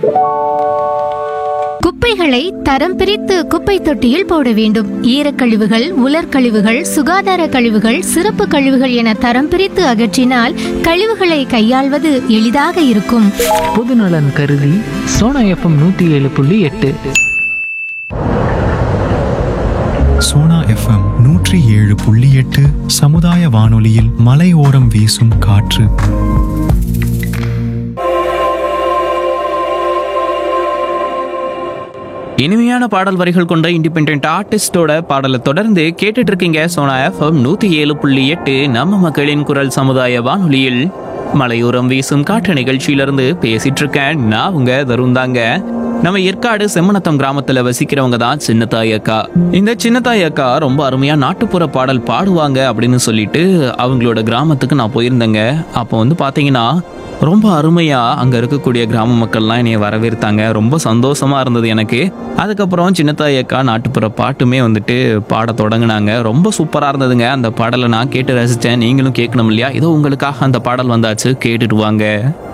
குப்பைகளை தரம் பிரித்து குப்பை தொட்டியில் போட வேண்டும் ஈரக்கழிவுகள் உலர்கழிவுகள் சுகாதார கழிவுகள் சிறப்பு கழிவுகள் என தரம் பிரித்து அகற்றினால் கழிவுகளை கையாள்வது எளிதாக இருக்கும் பொதுநலன் கருதி சோனா எஃப்எம் நூற்றி ஏழு புள்ளி எட்டு சோனா எஃப்எம் நூற்றி ஏழு புள்ளி எட்டு சமுதாய வானொலியில் மலையோரம் வீசும் காற்று இனிமையான பாடல் வரிகள் கொண்ட இண்டிபெண்ட் ஆர்டிஸ்டோட பாடலை தொடர்ந்து கேட்டுட்டு இருக்கீங்க சோனா எஃப்எம் நூத்தி ஏழு புள்ளி எட்டு நம்ம மக்களின் குரல் சமுதாய வானொலியில் மலையோரம் வீசும் காற்று நிகழ்ச்சியிலிருந்து பேசிட்டு இருக்கேன் நான் உங்க தருந்தாங்க நம்ம ஏற்காடு செம்மனத்தம் கிராமத்துல வசிக்கிறவங்க தான் சின்னத்தாய் அக்கா இந்த சின்னத்தாய் அக்கா ரொம்ப அருமையா நாட்டுப்புற பாடல் பாடுவாங்க அப்படின்னு சொல்லிட்டு அவங்களோட கிராமத்துக்கு நான் போயிருந்தேங்க அப்போ வந்து பாத்தீங்கன்னா ரொம்ப அருமையா அங்க இருக்கக்கூடிய கிராம மக்கள்லாம் என்னைய வரவேற்றாங்க ரொம்ப சந்தோஷமா இருந்தது எனக்கு அதுக்கப்புறம் சின்னத்தாய் அக்கா நாட்டுப்புற பாட்டுமே வந்துட்டு பாட தொடங்குனாங்க ரொம்ப சூப்பரா இருந்ததுங்க அந்த பாடலை நான் கேட்டு ரசிச்சேன் நீங்களும் கேட்கணும் இல்லையா இதோ உங்களுக்காக அந்த பாடல் வந்தாச்சு கேட்டுட்டு வாங்க